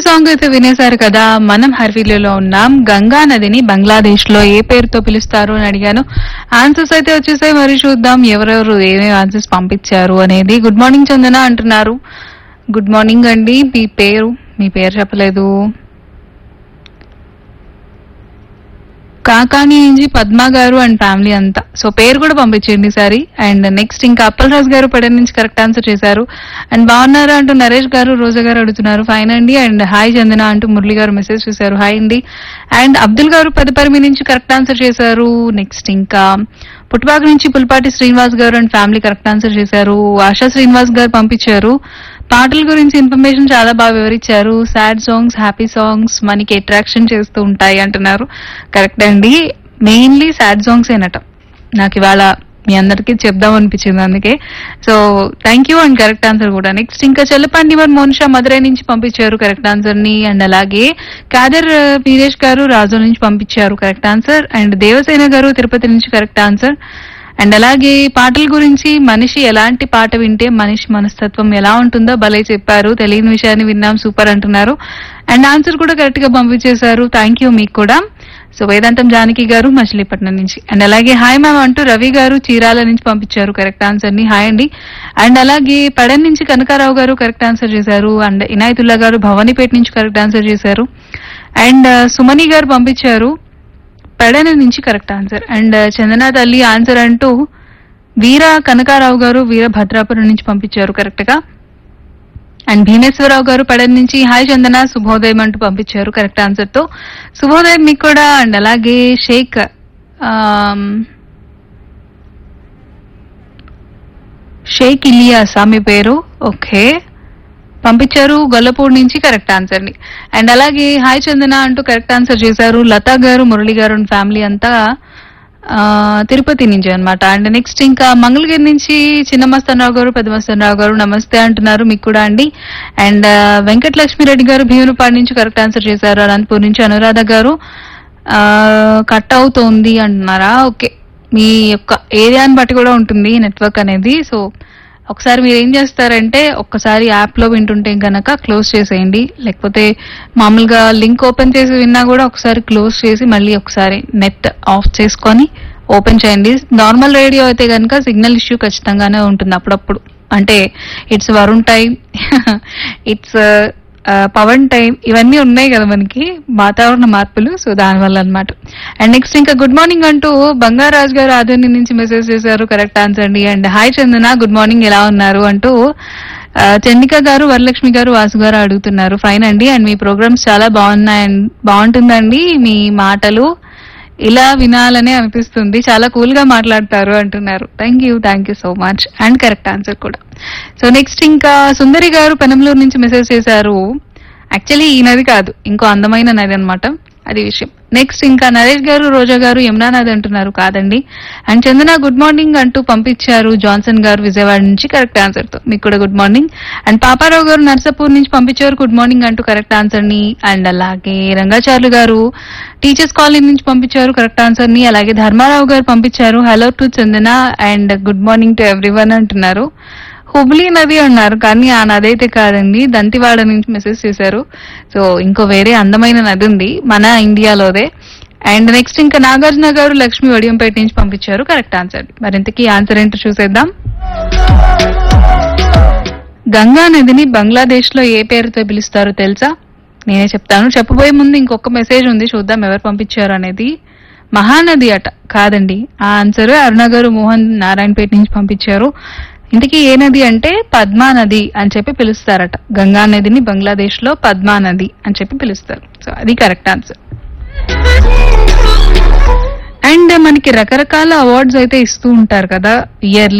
song అయితే వినేశారు కదా మనం హర్వీలో ఉన్నాం గంగా నదిని బంగ్లాదేశ్ లో ఏ పేరుతో పిలుస్తారు అని అడిగాను ఆన్సర్స్ అయితే వచ్చేసాయి మరి చూద్దాం ఎవరెవరు ఏమేమి ఆన్సర్స్ పంపించారు అనేది గుడ్ మార్నింగ్ చందన అంటున్నారు గుడ్ మార్నింగ్ అండి మీ పేరు మీ పేరు చెప్పలేదు కాకాని నుంచి పద్మ గారు అండ్ ఫ్యామిలీ అంతా సో పేరు కూడా పంపించండి ఈసారి అండ్ నెక్స్ట్ ఇంకా అప్పల్ రాజు గారు పడన్ నుంచి కరెక్ట్ ఆన్సర్ చేశారు అండ్ బాగున్నారా అంటూ నరేష్ గారు రోజా గారు అడుగుతున్నారు ఫైన్ అండి అండ్ హాయ్ చందన అంటూ మురళి గారు మెసేజ్ చేశారు హాయ్ అండి అండ్ అబ్దుల్ గారు పెద్దపరిమి నుంచి కరెక్ట్ ఆన్సర్ చేశారు నెక్స్ట్ ఇంకా పుట్టుబాక నుంచి పుల్పాటి శ్రీనివాస్ గారు అండ్ ఫ్యామిలీ కరెక్ట్ ఆన్సర్ చేశారు ఆశా శ్రీనివాస్ గారు పంపించారు పాటల గురించి ఇన్ఫర్మేషన్ చాలా బాగా వివరించారు సాడ్ సాంగ్స్ హ్యాపీ సాంగ్స్ మనకి అట్రాక్షన్ చేస్తూ ఉంటాయి అంటున్నారు కరెక్ట్ అండి మెయిన్లీ సాడ్ సాంగ్స్ ఏనట నాకు ఇవాళ మీ అందరికీ చెప్దాం అనిపించింది అందుకే so thank you and correct answer కూడా నెక్స్ట్ ఇంకా చెల్లపండి వన్ మోనిషా మధురై నుంచి పంపించారు కరెక్ట్ ఆన్సర్ ని అండ్ అలాగే కాదర్ వీరేష్ గారు రాజు నుంచి పంపించారు కరెక్ట్ ఆన్సర్ అండ్ దేవసేన గారు తిరుపతి నుంచి కరెక్ట్ ఆన్సర్ అండ్ అలాగే పాటల గురించి మనిషి ఎలాంటి పాట వింటే మనిషి మనస్తత్వం ఎలా ఉంటుందో భలే చెప్పారు తెలియని విషయాన్ని విన్నాం సూపర్ అంటున్నారు అండ్ ఆన్సర్ కూడా కరెక్ట్ గా పంపించేశారు థ్యాంక్ యూ మీకు కూడా సో వేదాంతం జానకి గారు మచిలీపట్నం నుంచి అండ్ అలాగే హాయ్ మ్యామ్ అంటూ రవి గారు చీరాల నుంచి పంపించారు కరెక్ట్ ఆన్సర్ ని హాయ్ అండి అండ్ అలాగే పడన్ నుంచి కనకారావు గారు కరెక్ట్ ఆన్సర్ చేశారు అండ్ ఇనాయతుల్లా గారు భవానీపేట నుంచి కరెక్ట్ ఆన్సర్ చేశారు అండ్ సుమని గారు పంపించారు పెడన నుంచి కరెక్ట్ ఆన్సర్ అండ్ చందన తల్లి ఆన్సర్ అంటూ వీర కనకారావు గారు వీర భద్రాపురం నుంచి పంపించారు కరెక్ట్ గా అండ్ భీమేశ్వరరావు గారు పడన్ నుంచి హాయ్ చందన శుభోదయం అంటూ పంపించారు కరెక్ట్ ఆన్సర్ తో శుభోదయం మీకు కూడా అండ్ అలాగే షేక్ ఆమ్, షేక్ ఇలియాసా మీ పేరు ఓకే పంపించారు గొల్లపూడి నుంచి కరెక్ట్ ఆన్సర్ ని అండ్ అలాగే హాయ్ చందన అంటూ కరెక్ట్ ఆన్సర్ చేశారు లతా గారు మురళి గారు అండ్ ఫ్యామిలీ అంతా ఆ, తిరుపతి నుంచి అన్నమాట అండ్ నెక్స్ట్ ఇంకా మంగళగిరి నుంచి చిన్న మస్తనరావు గారు పెద్ద మస్తనరావు గారు నమస్తే అంటున్నారు మీకు కూడా అండి అండ్ వెంకట లక్ష్మీరెడ్డి గారు భీమునిపాడు నుంచి కరెక్ట్ ఆన్సర్ చేశారు అనంతపూర్ నుంచి అనురాధ గారు ఆ, కట్ అవుతోంది అంటున్నారా ఓకే మీ యొక్క ఏరియాని బట్టి కూడా ఉంటుంది నెట్వర్క్ అనేది సో ఒకసారి మీరు ఏం చేస్తారంటే ఒక్కసారి యాప్ లో వింటుంటే గనక క్లోజ్ చేసేయండి లేకపోతే మామూలుగా లింక్ ఓపెన్ చేసి విన్నా కూడా ఒకసారి క్లోజ్ చేసి మళ్ళీ ఒకసారి నెట్ ఆఫ్ చేసుకొని ఓపెన్ చేయండి నార్మల్ రేడియో అయితే గనక సిగ్నల్ ఇష్యూ ఖచ్చితంగానే ఉంటుంది అప్పుడప్పుడు అంటే it's Varun time it's Pavan time ఇవన్నీ ఉన్నాయి కదా మనకి వాతావరణ మార్పులు సో దానివల్ల అన్నమాట అండ్ నెక్స్ట్ ఇంకా గుడ్ మార్నింగ్ అంటూ బంగారాజ్ గారు ఆదర్ని నుంచి మెసేజ్ చేశారు కరెక్ట్ ఆన్సర్ అండి and hi Chandana good morning ఎలా ఉన్నారు అంటూ ఆ, చండిక గారు వరలక్ష్మి గారు వాసు గారు అడుగుతున్నారు ఫైన్ అండి అండ్ మీ ప్రోగ్రామ్స్ చాలా బాగున్నాయి బాగుంటుందండి మీ మాటలు ఇలా వినాలనే అనిపిస్తుంది చాలా కూల్ గా మాట్లాడతారు అంటున్నారు thank you thank you so much and correct answer కూడా సో నెక్స్ట్ ఇంకా సుందరి గారు పెనంలూరు నుంచి మెసేజ్ చేశారు యాక్చువల్లీ ఈ నది కాదు ఇంకో అందమైన నది అన్నమాట అది విషయం నెక్స్ట్ ఇంకా నరేష్ గారు రోజా గారు యమునా నది అంటున్నారు కాదండి అండ్ చందన గుడ్ మార్నింగ్ అంటూ పంపించారు జాన్సన్ గారు విజయవాడ నుంచి కరెక్ట్ ఆన్సర్ తో మీకు కూడా గుడ్ మార్నింగ్ అండ్ పాపారావు గారు నర్సాపూర్ నుంచి పంపించారు గుడ్ మార్నింగ్ అంటూ కరెక్ట్ ఆన్సర్ ని అండ్ అలాగే రంగాచార్లు గారు టీచర్స్ కాలనీ నుంచి పంపించారు కరెక్ట్ ఆన్సర్ ని అలాగే ధర్మారావు గారు పంపించారు hello to Chandana and good morning to everyone అంటున్నారు హుబ్లీ నది అన్నారు కానీ ఆ నది అయితే కాదండి దంతివాడ నుంచి మెసేజ్ చేశారు సో ఇంకో వేరే అందమైన నది ఉంది మన ఇండియాలోదే అండ్ నెక్స్ట్ ఇంకా నాగార్జున గారు లక్ష్మి వడియంపేట నుంచి పంపించారు కరెక్ట్ ఆన్సర్ మరి ఇంతకీ ఆన్సర్ ఏంటో చూసేద్దాం గంగా నదిని బంగ్లాదేశ్ లో ఏ పేరుతో పిలుస్తారో తెలుసా నేనే చెప్తాను చెప్పబోయే ముందు ఇంకొక మెసేజ్ ఉంది చూద్దాం ఎవరు పంపించారు అనేది మహానది అట కాదండి ఆ ఆన్సర్ అరుణ గారు మోహన్ నారాయణపేట నుంచి పంపించారు ఇంతకీ ఏ నది అంటే పద్మా నది అని చెప్పి పిలుస్తారట గంగా నదిని బంగ్లాదేశ్ లో పద్మా నది అని చెప్పి పిలుస్తారు సో అది కరెక్ట్ ఆన్సర్ అండ్ మనకి రకరకాల అవార్డ్స్ అయితే ఇస్తూ ఉంటారు కదా ఇయర్లీ